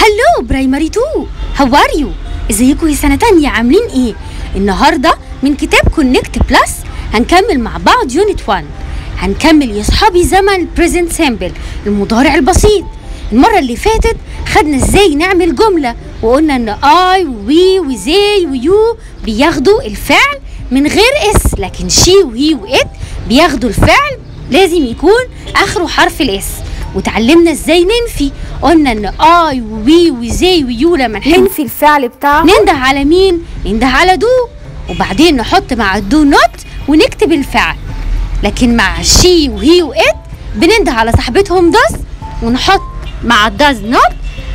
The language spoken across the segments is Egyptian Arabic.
هلو برايمري 2 هاو ار يو ازيكم يا سنه تانية عاملين ايه النهارده من كتاب كونكت بلس هنكمل مع بعض يونت 1 هنكمل يا صحابي زمن بريزنت سامبل المضارع البسيط المره اللي فاتت خدنا ازاي نعمل جمله وقلنا ان اي وي وزي ويو بياخدوا الفعل من غير اس لكن شي وهي وات بياخدوا الفعل لازم يكون اخره حرف الاس وتعلمنا ازاي ننفي قلنا ان اي وي وزي ويو لما نحب ننفي الفعل بتاعهم ننده على مين ننده على دو وبعدين نحط مع الدو نوت ونكتب الفعل لكن مع شي وهي وات بننده على صاحبتهم داز ونحط مع الداز نوت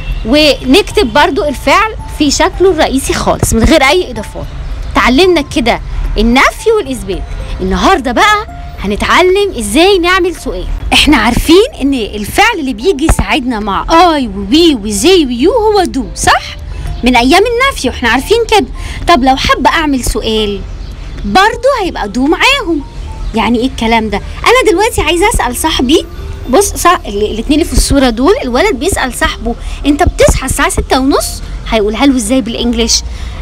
ونكتب برضو الفعل في شكله الرئيسي خالص من غير اي اضافات تعلمنا كده النفي والاثبات النهارده بقى هنتعلم ازاي نعمل سؤال احنا عارفين ان الفعل اللي بيجي يساعدنا مع اي وبي وزي ويو هو دو صح من ايام النفي واحنا عارفين كده طب لو حابه اعمل سؤال برضو هيبقى دو معاهم يعني ايه الكلام ده انا دلوقتي عايزه اسال صاحبي بص صح الاثنين اللي في الصوره دول الولد بيسال صاحبه انت بتصحى الساعه ستة ونص هيقولها له ازاي بالانجلش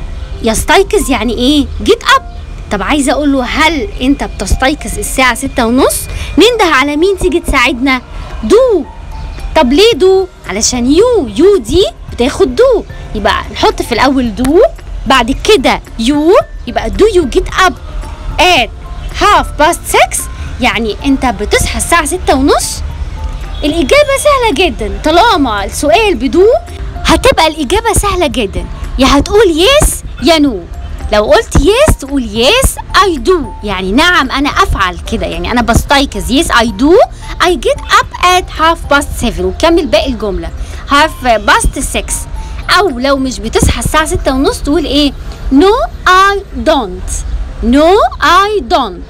يستيقظ يعني ايه جيت اب طب عايزه اقول له هل انت بتستيقظ الساعه ستة ونص ننده على مين تيجي تساعدنا دو طب ليه دو علشان يو يو دي بتاخد دو يبقى نحط في الاول دو بعد كده يو يبقى دو يو جيت اب at half past 6 يعني انت بتصحى الساعه ستة ونص الإجابة سهلة جدا طالما السؤال بدو هتبقى الإجابة سهلة جدا يا هتقول يس يا نو لو قلت يس تقول يس اي دو يعني نعم انا افعل كده يعني انا بستيقظ يس اي دو اي جيت اب ات هاف باست 7 وكمل باقي الجمله هاف باست 6 او لو مش بتصحى الساعه 6 ونص تقول ايه نو اي دونت نو اي دونت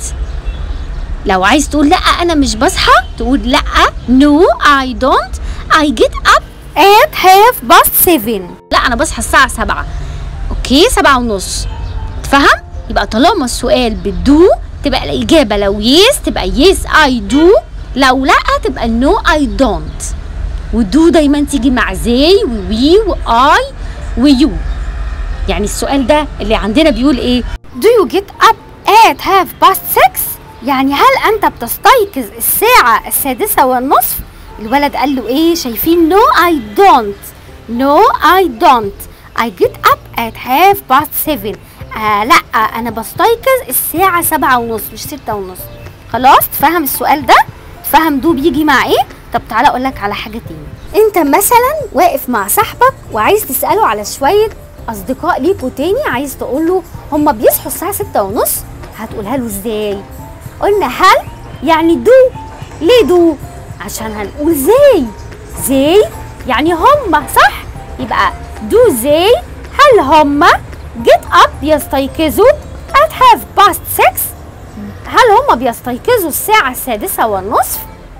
لو عايز تقول لا انا مش بصحى تقول لا نو اي دونت اي جيت اب at half past seven لا انا بصحى الساعه 7 اوكي 7 ونص تفهم يبقى طالما السؤال بالدو تبقى الاجابه لو يس تبقى يس اي دو لو لا تبقى نو اي دونت ودو دايما تيجي مع زي ووي واي ويو يعني السؤال ده اللي عندنا بيقول ايه do you get up at half past six يعني هل انت بتستيقظ الساعة السادسة والنصف الولد قال له ايه شايفين no I don't no I don't I get up at half past seven آه لا انا بستيقظ الساعة سبعة ونص مش ستة ونص خلاص تفهم السؤال ده تفهم دو بيجي مع ايه طب تعالى اقول لك على حاجة تاني انت مثلا واقف مع صاحبك وعايز تسأله على شوية اصدقاء ليكوا تاني عايز تقول له هما بيصحوا الساعة ستة ونص هتقولها له ازاي قلنا هل يعني دو ليه دو عشان هنقول زي زي يعني هما صح يبقى دو زي هل هما جيت اب يستيقظوا at half past six هل هما بيستيقظوا الساعة السادسة والنصف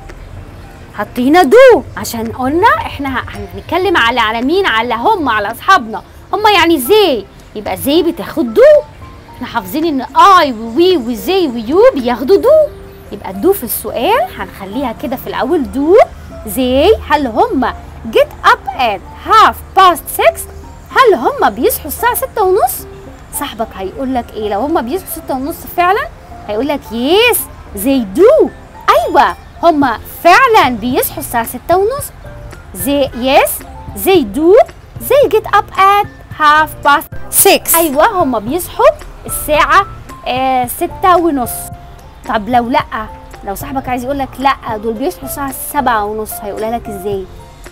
حطينا دو عشان قلنا احنا ه- هنتكلم على على مين على هم على اصحابنا هم يعني زي يبقى زي بتاخد دو احنا حافظين ان اي ووي وزي ويو بياخدوا دو يبقى الدو في السؤال هنخليها كده في الاول دو زي هل هم جيت اب at half past six هل هم بيصحوا الساعة ستة ونص صاحبك هيقول لك ايه لو هم بيصحوا ستة ونص فعلا هيقول لك يس زي دو ايوه هم فعلا بيصحوا الساعة ستة ونص زي يس زي دو زي جيت اب ات هاف باست 6 ايوه هم بيصحوا الساعة آه ستة ونص طب لو لا لو صاحبك عايز يقول لك لا دول بيصحوا الساعة سبعة ونص هيقولها لك ازاي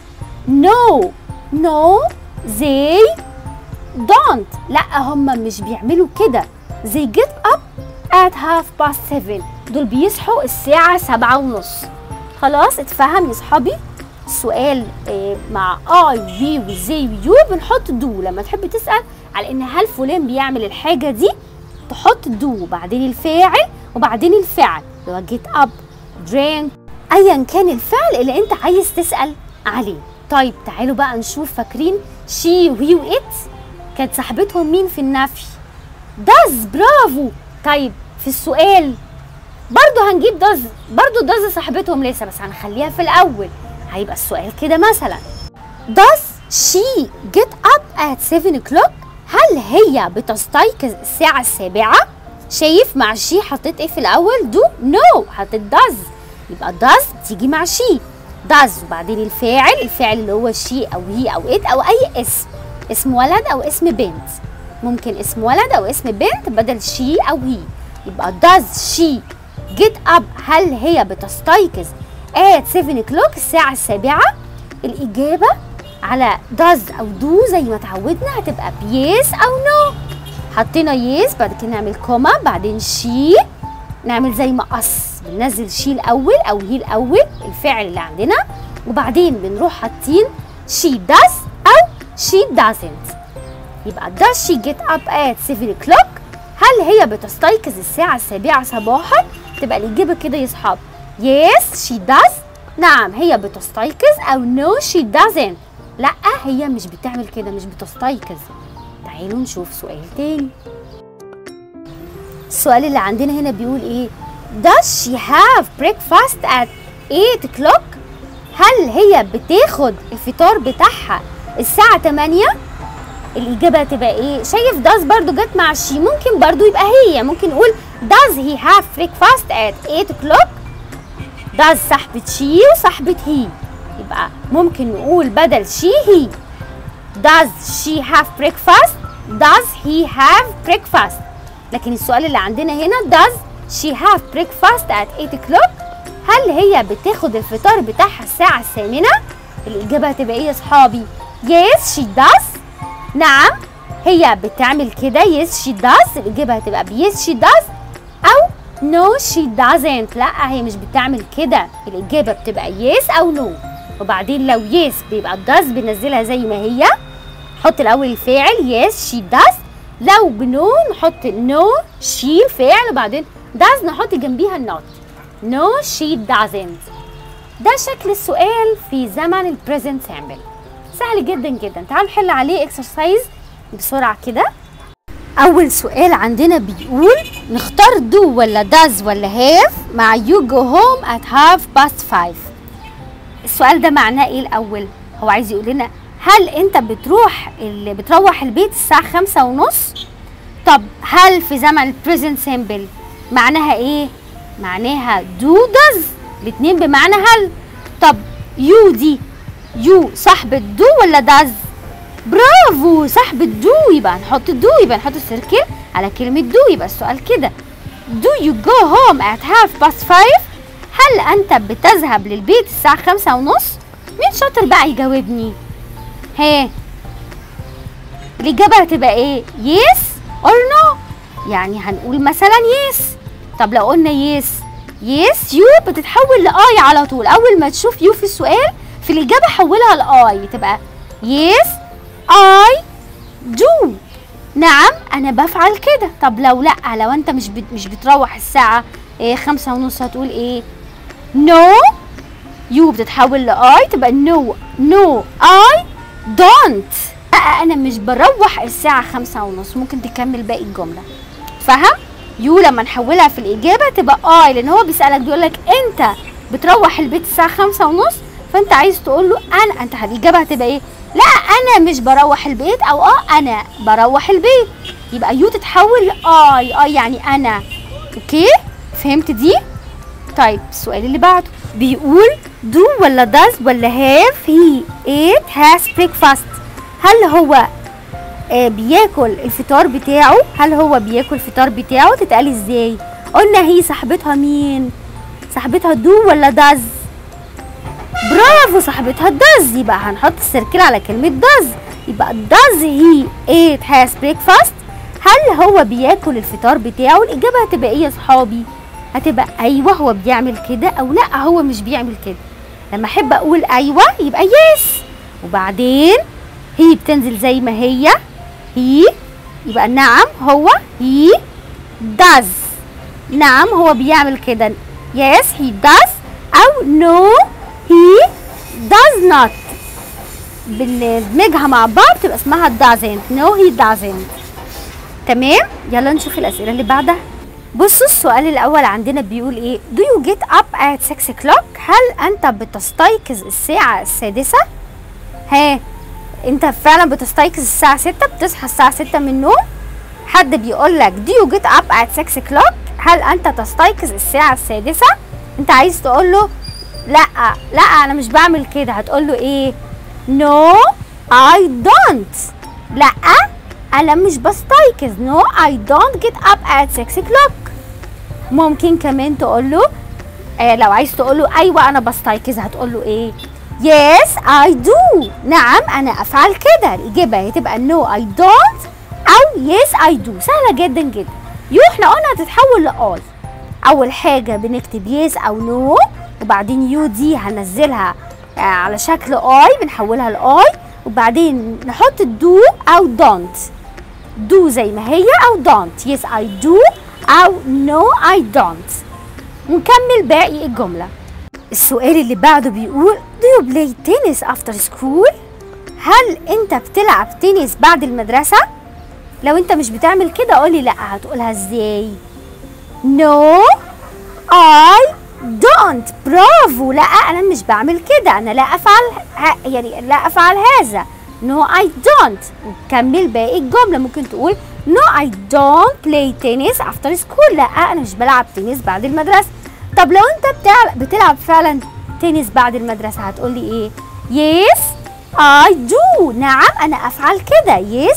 نو نو زي دونت لا هم مش بيعملوا كده زي جيت اب at half past seven دول بيصحوا الساعة سبعة ونص خلاص اتفهم يا صحابي السؤال آه، مع اي وي وزي ويو بنحط دو لما تحب تسأل على ان هل فلان بيعمل الحاجة دي تحط دو وبعدين الفاعل وبعدين الفعل اللي هو جيت اب درينك ايا كان الفعل اللي انت عايز تسأل عليه طيب تعالوا بقى نشوف فاكرين شي وهي وات كانت صاحبتهم مين في النفي داز برافو طيب في السؤال برضو هنجيب داز برضو داز صاحبتهم لسه بس هنخليها في الاول هيبقى السؤال كده مثلا does she get up at 7 o'clock هل هي بتستيقظ الساعة السابعة شايف مع she حطيت ايه في الأول do no حطيت does يبقى does تيجي مع she does وبعدين الفاعل الفاعل اللي هو she أو he أو it أو أي اسم اسم ولد أو اسم بنت ممكن اسم ولد أو اسم بنت بدل she أو he يبقى does she get up هل هي بتستيقظ at 7 o'clock الساعة السابعة الإجابة على does أو do زي ما اتعودنا هتبقى yes أو no حطينا yes بعد كده نعمل كوما بعدين she نعمل زي ما قص بننزل she الأول أو هي الأول الفعل اللي عندنا وبعدين بنروح حاطين she does أو she doesn't يبقى does she get up at 7 o'clock هل هي بتستيقظ الساعة السابعة صباحا تبقى الإجابة كده يا صحاب yes she does نعم هي بتستيقظ أو no she doesn't لا هي مش بتعمل كده مش بتستيقظ تعالوا نشوف سؤال تاني السؤال اللي عندنا هنا بيقول ايه does she have breakfast at 8 o'clock هل هي بتاخد الفطار بتاعها الساعة 8 الإجابة هتبقى إيه؟ شايف does برضو جت مع she ممكن برضو يبقى هي ممكن نقول does he have breakfast at 8 o'clock does صاحبة she وصاحبة he يبقى ممكن نقول بدل she he does she have breakfast does he have breakfast لكن السؤال اللي عندنا هنا does she have breakfast at 8 o'clock هل هي بتاخد الفطار بتاعها الساعة الثامنة؟ الإجابة هتبقى إيه يا صحابي؟ yes she does نعم هي بتعمل كده yes she does الإجابة هتبقى yes she does أو no she doesn't لا هي مش بتعمل كده الإجابة بتبقى yes أو no وبعدين لو yes بيبقى does بنزلها زي ما هي حط الأول الفاعل yes she does لو بنو نحط no she الفاعل وبعدين does نحط جنبيها not no she doesn't ده شكل السؤال في زمن البريزنت سامبل سهل جدا جدا تعالوا نحل عليه اكسرسايز بسرعه كده اول سؤال عندنا بيقول نختار do ولا does ولا have مع you go home at half past five السؤال ده معناه ايه الاول هو عايز يقول لنا هل انت بتروح اللي بتروح البيت الساعه خمسة ونص طب هل في زمن البريزنت سامبل معناها ايه معناها do does الاتنين بمعنى هل طب you دي يو صاحبة دو ولا داز برافو صاحبة دو يبقى هنحط دو يبقى نحط السيركل على كلمة دو يبقى السؤال كده Do you go home at half past five؟ هل أنت بتذهب للبيت الساعة خمسة ونص؟ مين شاطر بقى يجاوبني؟ ها الإجابة هتبقى إيه؟ yes or no يعني هنقول مثلا yes طب لو قلنا yes yes يو بتتحول لآي على طول أول ما تشوف يو في السؤال في الإجابة حولها لآي تبقى yes I do نعم أنا بفعل كده طب لو لأ لو أنت مش بت مش بتروح الساعة إيه خمسة ونص هتقول إيه no يو بتتحول لآي تبقى no no I don't لأ أنا مش بروح الساعة خمسة ونص ممكن تكمل باقي الجملة فهم؟ يو لما نحولها في الإجابة تبقى آي لأن هو بيسألك بيقولك أنت بتروح البيت الساعة خمسة ونص فأنت عايز تقول له أنا أنت الإجابة هتبقى إيه؟ لا أنا مش بروح البيت أو أه أنا بروح البيت يبقى يو تتحول لآي آي يعني أنا أوكي؟ فهمت دي؟ طيب السؤال اللي بعده بيقول do ولا does ولا have he ate has breakfast هل هو آه بياكل الفطار بتاعه هل هو بياكل الفطار بتاعه تتقال ازاي قلنا هي صاحبتها مين صاحبتها do ولا does برافو صاحبتها does يبقى هنحط السيركل على كلمة does يبقى does he eat has breakfast هل هو بياكل الفطار بتاعه الإجابة هتبقى ايه يا صحابي هتبقى ايوه هو بيعمل كده او لا هو مش بيعمل كده لما احب اقول ايوه يبقى يس وبعدين هي بتنزل زي ما هي هي يبقى نعم هو he does نعم هو بيعمل كده yes he does او no he does not بندمجها مع بعض تبقى اسمها doesn't no he doesn't تمام يلا نشوف الاسئله اللي بعدها بصوا السؤال الاول عندنا بيقول ايه do you get up at 6 o'clock هل انت بتستيقظ الساعه السادسه ها انت فعلا بتستيقظ الساعة 6 بتصحى الساعة 6 من النوم حد بيقول لك do you get up at 6 o'clock هل انت تستيقظ الساعة السادسة انت عايز تقول له لا لا انا مش بعمل كده هتقول له ايه no I don't لا انا مش بستيقظ no I don't get up at 6 o'clock ممكن كمان تقول له آه لو عايز تقول له ايوه انا بستيقظ هتقول له ايه yes I do نعم انا افعل كده الاجابه هتبقى no I don't او yes I do سهله جدا جدا يو احنا قلنا هتتحول لاي اول حاجه بنكتب yes او no وبعدين يو دي هنزلها آه على شكل اي بنحولها لاي وبعدين نحط do او don't do زي ما هي او don't yes I do او no I don't ونكمل باقي الجملة السؤال اللي بعده بيقول do you play tennis after school هل انت بتلعب تنس بعد المدرسة لو انت مش بتعمل كده قولي لا هتقولها ازاي no I don't برافو لا انا مش بعمل كده انا لا افعل ه- يعني لا افعل هذا no I don't وكمل باقي الجملة ممكن تقول no I don't play tennis after school لا انا مش بلعب تنس بعد المدرسة طب لو انت بتلعب, بتلعب فعلا تنس بعد المدرسة هتقولي ايه yes I do نعم انا افعل كده yes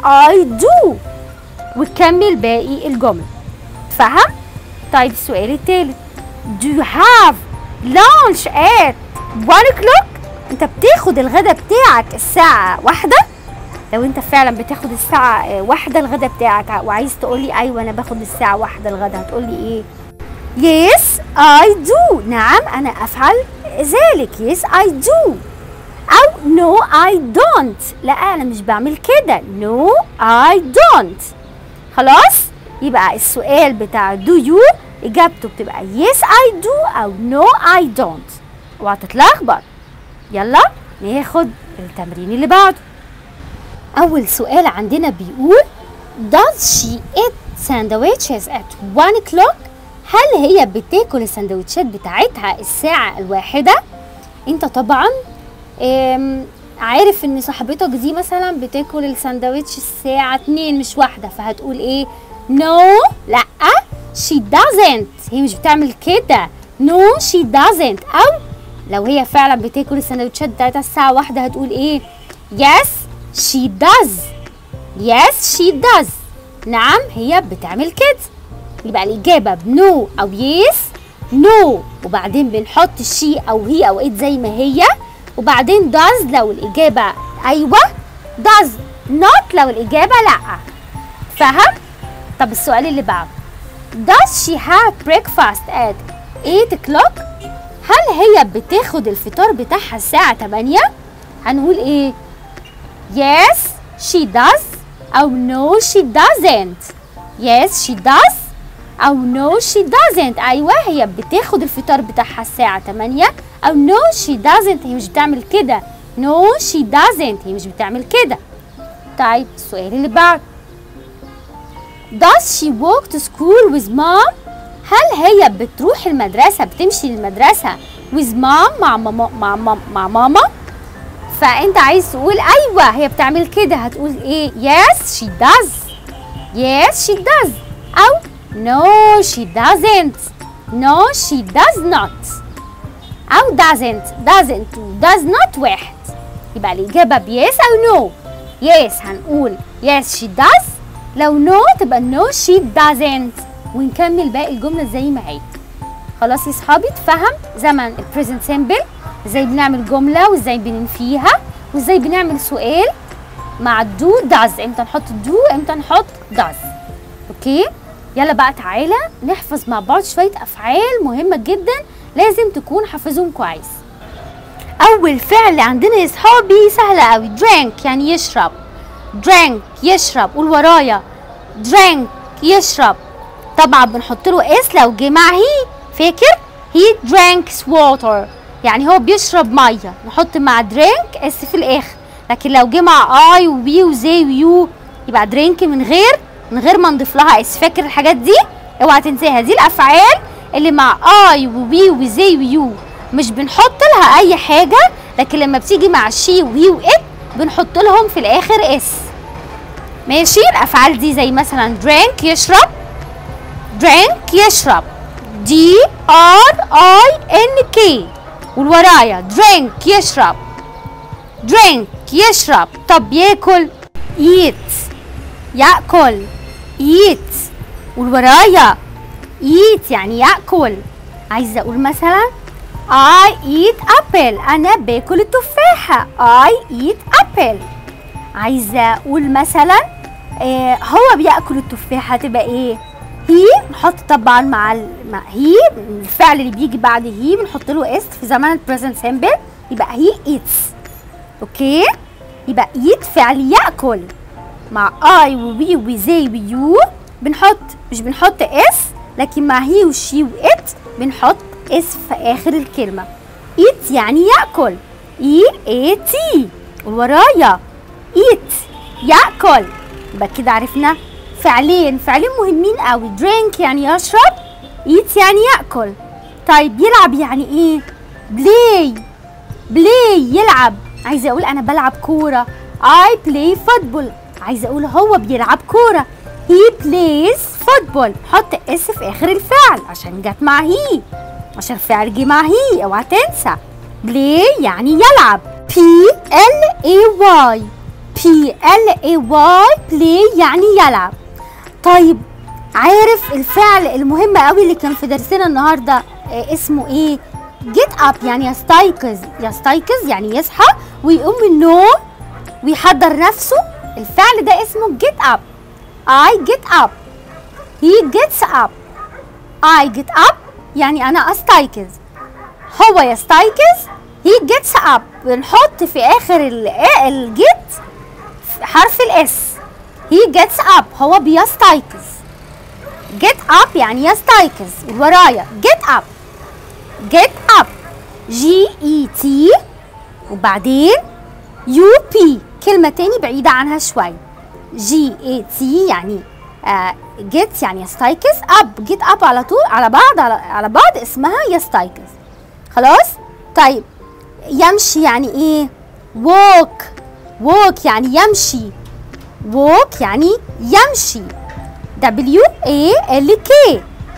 I do وتكمل باقي الجملة فهم؟ طيب السؤال التالت Do you have lunch at 1 o'clock؟ انت بتاخد الغدا بتاعك الساعة واحدة؟ لو انت فعلا بتاخد الساعة آه، واحدة الغدا بتاعك وعايز تقولي ايوه انا باخد الساعة واحدة الغدا هتقولي ايه؟ Yes I do نعم أنا أفعل ذلك Yes I do أو No I don't لا أنا مش بعمل كده No I don't خلاص يبقى السؤال بتاع do you إجابته بتبقى Yes I do أو No I don't وهتتلخبط يلا ناخد التمرين اللي بعده أول سؤال عندنا بيقول Does she eat sandwiches at 1 o'clock؟ هل هي بتاكل السندوتشات بتاعتها الساعة الواحدة؟ انت طبعا آم، عارف ان صاحبتك دي مثلا بتاكل السندوتش الساعة 2 مش واحدة فهتقول ايه؟ No لا she doesn't هي مش بتعمل كده No she doesn't أو لو هي فعلا بتاكل السندوتشات بتاعتها الساعة واحدة هتقول ايه؟ Yes she does Yes she does نعم هي بتعمل كده يبقى الإجابة بنو أو يس نو وبعدين بنحط شي أو هي أو إت زي ما هي وبعدين does لو الإجابة أيوة does not لو الإجابة لأ فهم؟ طب السؤال اللي بعده Does she have breakfast at 8 o'clock؟ هل هي بتاخد الفطار بتاعها الساعة 8؟ هنقول إيه؟ Yes she does أو no she doesn't Yes she does أو no she doesn't أيوة هي بتاخد الفطار بتاعها الساعة 8 أو no she doesn't هي مش بتعمل كده no she doesn't هي مش بتعمل كده طيب السؤال اللي بعده Does she walk to school with mom؟ هل هي بتروح المدرسة بتمشي للمدرسة with mom مع ماما مع ماما, مع ماما؟ فأنت عايز تقول أيوة هي بتعمل كده هتقول إيه؟ Yes she does Yes she does أو No she doesn't No she does not أو doesn't doesn't و does not واحد يبقى الإجابة بيس أو no yes هنقول yes she does لو no تبقى no she doesn't ونكمل باقي الجملة زي ما هي خلاص يا صحابي اتفهم زمن البريزنت سيمبل ازاي بنعمل جملة وازاي بننفيها وازاي بنعمل سؤال مع دو داز امتى نحط دو امتى نحط داز اوكي يلا بقى تعالى نحفظ مع بعض شوية أفعال مهمة جدا لازم تكون حافظهم كويس أول فعل عندنا يا صحابي سهلة أوي drink يعني يشرب drink يشرب قول ورايا drink يشرب طبعا بنحط له اس لو جه مع هي فاكر he drinks water يعني هو بيشرب ميه نحط مع drink اس في الاخر لكن لو جه مع اي وبي وزي ويو يبقى درينك من غير من غير ما نضيف لها اس فاكر الحاجات دي اوعى تنساها دي الافعال اللي مع اي وبي وزي ويو مش بنحط لها اي حاجه لكن لما بتيجي مع شي وهي وات بنحط لهم في الاخر اس ماشي الافعال دي زي مثلا drink يشرب drink يشرب D R I N K والورايا drink يشرب drink يشرب طب ياكل eat ياكل eat والورايا eat يعني ياكل عايزه اقول مثلا I eat apple انا باكل التفاحه I eat apple عايزه اقول مثلا آه هو بياكل التفاحه تبقى ايه هي نحط طبعا مع ال... مع هي الفعل اللي بيجي بعد هي بنحط له اس في زمن البريزنت سيمبل يبقى هي ايتس اوكي يبقى ايت فعل ياكل مع اي ووي وزي ويو بنحط مش بنحط اس لكن مع هي وشي وات بنحط اس في اخر الكلمه ايت يعني ياكل اي اي تي ورايا ايت ياكل يبقى كده عرفنا فعلين فعلين مهمين قوي درينك يعني يشرب ايت يعني ياكل طيب يلعب يعني ايه بلاي بلاي يلعب عايزه اقول انا بلعب كوره I play football عايزه اقول هو بيلعب كوره he plays football حط اس في اخر الفعل عشان جت مع هي عشان الفعل جه مع هي اوعى تنسى play يعني يلعب P L A Y P L A Y play يعني يلعب طيب عارف الفعل المهم قوي اللي كان في درسنا النهارده آه، اسمه ايه get up يعني يستيقظ يستيقظ يعني يصحى ويقوم من النوم ويحضر نفسه الفعل ده اسمه get up I get up he gets up I get up يعني أنا أستيقظ هو يستيقظ he gets up بنحط في آخر ال الجيت حرف الاس he gets up هو بيستيقظ get up يعني يستيقظ ورايا get up get up G E T وبعدين يو بي كلمة تاني بعيدة عنها شوي جي اي تي يعني جيت يعني يستيقظ اب جيت اب على طول على بعض على, على بعض اسمها يستيقظ خلاص طيب يمشي يعني ايه walk walk يعني يمشي walk يعني يمشي W A L K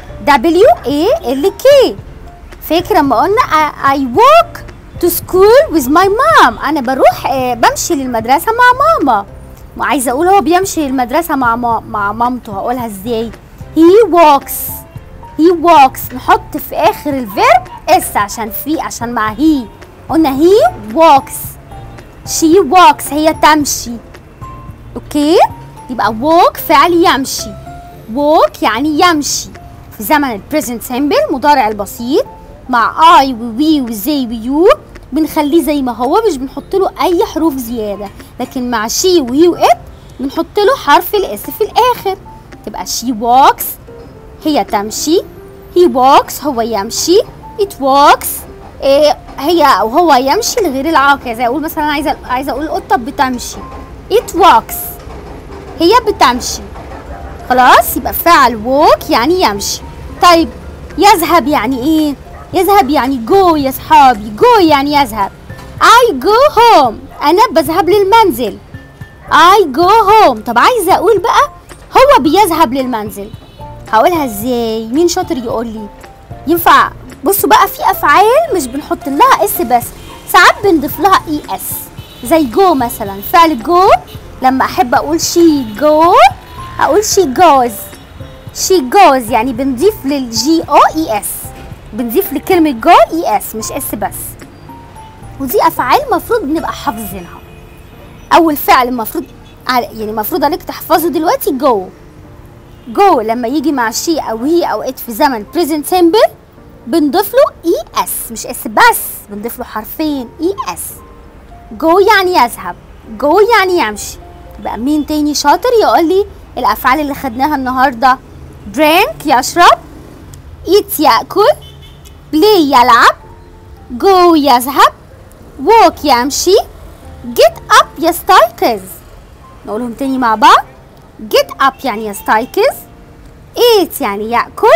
W A L K فاكر لما قلنا I, I walk to school with my mom انا بروح آه، بمشي للمدرسه مع ماما وعايزه اقول هو بيمشي للمدرسه مع ما مع مامته هقولها ازاي he walks he walks نحط في اخر الفيرب اس عشان في عشان مع he قلنا he walks she walks هي تمشي اوكي يبقى walk فعل يمشي walk يعني يمشي في زمن البريزنت سيمبل مضارع البسيط مع I ووي وزي ويو بنخليه زي ما هو مش بنحط له اي حروف زياده لكن مع شي وهي وات بنحط له حرف الاس في الاخر تبقى she walks هي تمشي he walks هو يمشي it walks إيه هي او هو يمشي لغير العاقل زي اقول مثلا عايزه عايزه اقول القطه بتمشي it walks هي بتمشي خلاص يبقى فعل walk يعني يمشي طيب يذهب يعني ايه يذهب يعني جو يا صحابي جو يعني يذهب I go home أنا بذهب للمنزل I go home طب عايزة أقول بقى هو بيذهب للمنزل هقولها ازاي مين شاطر يقول لي ينفع بصوا بقى في أفعال مش بنحط لها اس بس ساعات بنضيف لها اي اس زي جو مثلا فعل جو لما أحب أقول شي جو أقول شي جوز شي جوز يعني بنضيف للجي او اي اس بنضيف لكلمة جو اي اس مش اس بس ودي افعال المفروض بنبقى حافظينها اول فعل المفروض يعني المفروض عليك تحفظه دلوقتي جو جو لما يجي مع شي او هي او ات في زمن present simple بنضيف له اي اس مش اس بس بنضيف له حرفين اي اس جو يعني يذهب جو يعني يمشي يبقى مين تاني شاطر يقول لي الافعال اللي خدناها النهارده drink يشرب eat ياكل play يلعب go يذهب walk يمشي get up يستيقظ نقولهم تاني مع بعض get up يعني يستيقظ eat يعني يأكل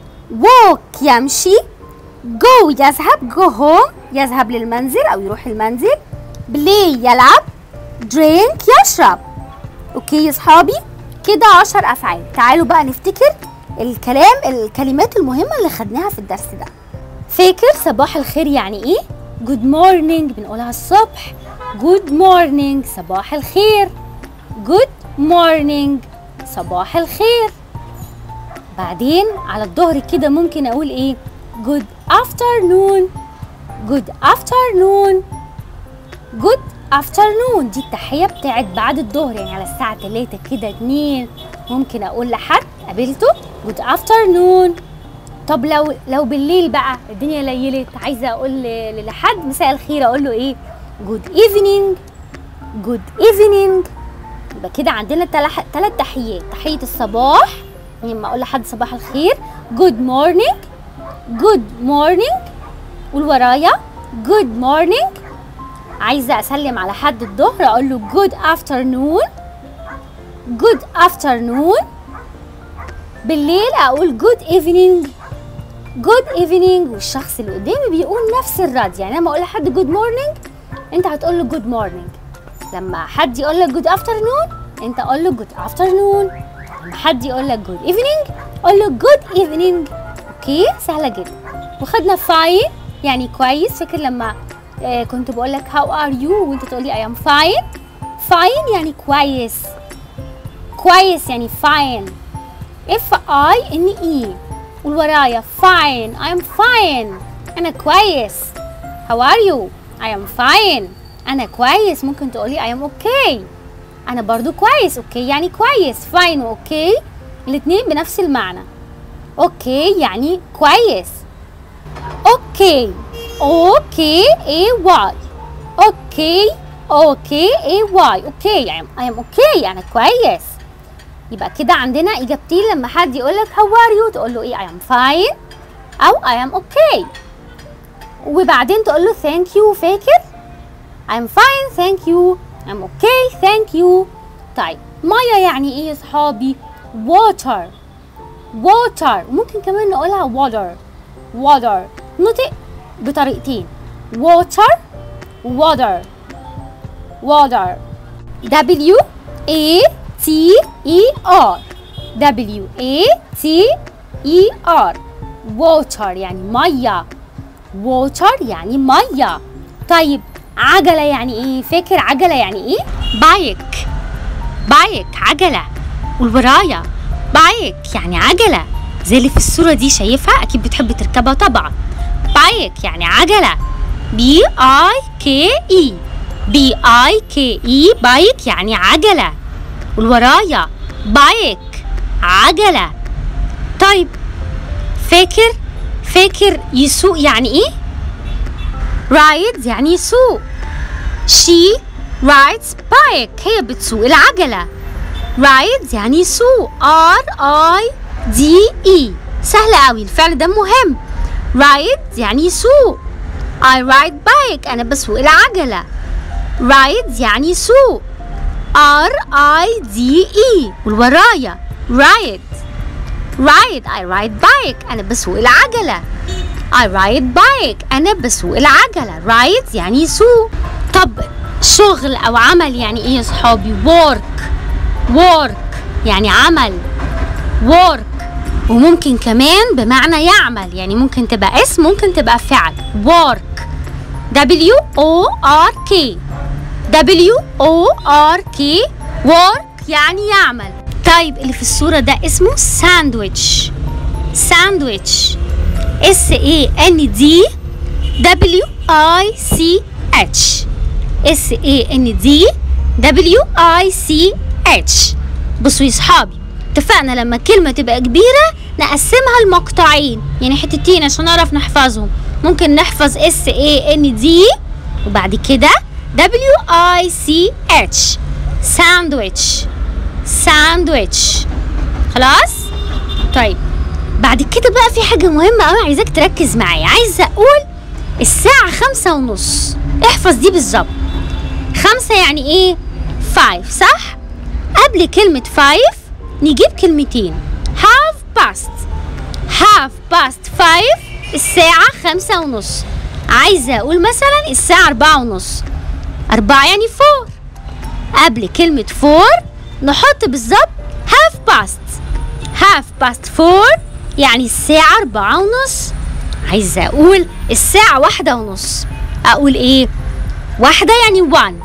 walk يمشي go يذهب go home يذهب للمنزل أو يروح المنزل play يلعب drink يشرب اوكي يا صحابي كده عشر افعال تعالوا بقى نفتكر الكلام الكلمات المهمة اللي خدناها في الدرس ده فاكر صباح الخير يعني ايه good morning بنقولها الصبح good morning صباح الخير good morning صباح الخير بعدين على الظهر كده ممكن اقول ايه good afternoon good afternoon good afternoon دي التحية بتاعت بعد الظهر يعني على الساعة 3 كده 2 ممكن اقول لحد قابلته good afternoon طب لو لو بالليل بقى الدنيا ليلت عايزة اقول ل- لحد مساء الخير اقول له ايه good evening good evening يبقى كده عندنا ثلاث تحيات تحية الصباح يعني لما اقول لحد صباح الخير good morning good morning قول ورايا good morning عايزة أسلم على حد الظهر أقول له good afternoon good afternoon بالليل أقول good evening good evening والشخص اللي قدامي بيقول نفس الرد يعني لما أقول لحد good morning أنت هتقول له good morning لما حد يقول لك good afternoon أنت قول له good afternoon لما حد يقول لك good evening قول له good evening أوكي سهلة جدا وخدنا fine يعني كويس فاكر لما آه كنت بقول لك how are you وانت تقول لي I am fine fine يعني كويس كويس يعني fine F I N E قول ورايا fine I am fine أنا كويس how are you I am fine أنا كويس ممكن تقولي I am okay أنا برضو كويس اوكي يعني كويس fine واوكي الاتنين بنفس المعنى اوكي يعني كويس اوكي اوكي اي واي اوكي اوكي اي واي اوكي يعني I am اوكي انا كويس يبقى كده عندنا اجابتين لما حد يقول لك how are you تقول له ايه I am fine او I am okay وبعدين تقول له thank you فاكر I am fine thank you I'm okay thank you طيب ميه يعني ايه يا صحابي water water وممكن كمان نقولها water water نطق بطريقتين water water water W A T E R W A T E R water يعني ميه water يعني ميه طيب عجله يعني ايه فاكر عجله يعني ايه بايك بايك عجله والورايا بايك يعني عجله زي اللي في الصوره دي شايفها اكيد بتحب تركبها طبعا بايك يعني عجله بي اي كي اي بي اي كي اي بايك يعني عجله والورايا بايك عجله طيب فاكر فاكر يسوق يعني ايه رايد يعني يسوق she rides bike هي بتسوق العجلة ride يعني يسوق R I D E سهلة قوي الفعل ده مهم ride يعني يسوق I ride bike أنا بسوق العجلة ride يعني يسوق R I D E والورايا ride ride I ride bike أنا بسوق العجلة I ride bike أنا بسوق العجلة ride يعني يسوق طب شغل أو عمل يعني إيه يا صحابي work work يعني عمل work وممكن كمان بمعنى يعمل يعني ممكن تبقى اسم ممكن تبقى فعل work W O R K W O R K work يعني يعمل طيب اللي في الصورة ده اسمه ساندويتش ساندويتش S A N D W I C H S A N D W I C H بصوا يا صحابي اتفقنا لما الكلمة تبقى كبيرة نقسمها لمقطعين يعني حتتين عشان نعرف نحفظهم ممكن نحفظ S A N D وبعد كده W I C H ساندويتش ساندويتش خلاص طيب بعد كده بقى في حاجة مهمة أوي عايزاك تركز معايا عايزة أقول الساعة خمسة ونص احفظ دي بالظبط خمسة يعني إيه؟ فايف صح؟ قبل كلمة فايف نجيب كلمتين half past half past five الساعة خمسة ونص عايزة أقول مثلا الساعة أربعة ونص أربعة يعني فور قبل كلمة فور نحط بالظبط half past half past four يعني الساعة أربعة ونص عايزة أقول الساعة واحدة ونص أقول إيه؟ واحدة يعني one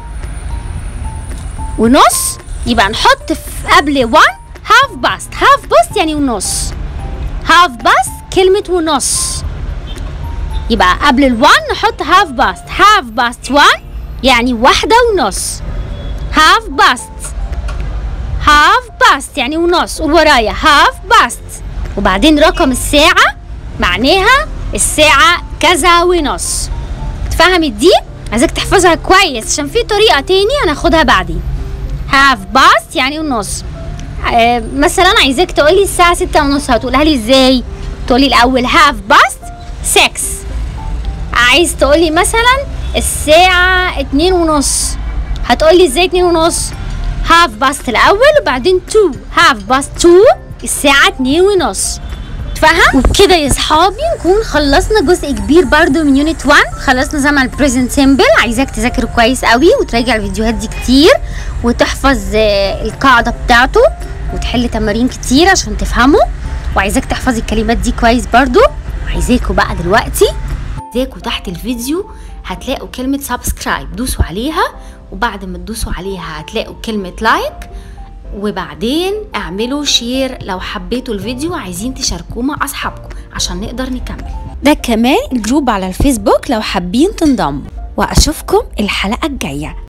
ونص يبقى نحط في قبل one half past half past يعني ونص half past كلمة ونص يبقى قبل الوان نحط half past half past one يعني واحدة ونص half past half past يعني ونص قول ورايا half past وبعدين رقم الساعة معناها الساعة كذا ونص اتفهمت دي؟ عايزاك تحفظها كويس عشان في طريقة تاني هناخدها بعدين half past يعني ونص آه مثلا عايزاك تقولي الساعة ستة ونص هتقولها لي ازاي؟ تقولي الأول half past six عايز تقولي مثلا الساعة اتنين ونص هتقولي ازاي اتنين ونص هاف باست الأول وبعدين تو هاف باست تو الساعة اتنين ونص اتفهم وبكده يا صحابي نكون خلصنا جزء كبير برضو من يونت 1 خلصنا زمن البريزنت سيمبل عايزاك تذاكر كويس قوي وتراجع الفيديوهات دي كتير وتحفظ آه، القاعدة بتاعته وتحل تمارين كتير عشان تفهمه وعايزاك تحفظ الكلمات دي كويس برضو وعايزاكوا بقى دلوقتي عايزاكوا تحت الفيديو هتلاقوا كلمة سبسكرايب دوسوا عليها وبعد ما تدوسوا عليها هتلاقوا كلمة لايك وبعدين اعملوا شير لو حبيتوا الفيديو وعايزين تشاركوه مع اصحابكم عشان نقدر نكمل ده كمان الجروب على الفيسبوك لو حابين تنضموا واشوفكم الحلقة الجاية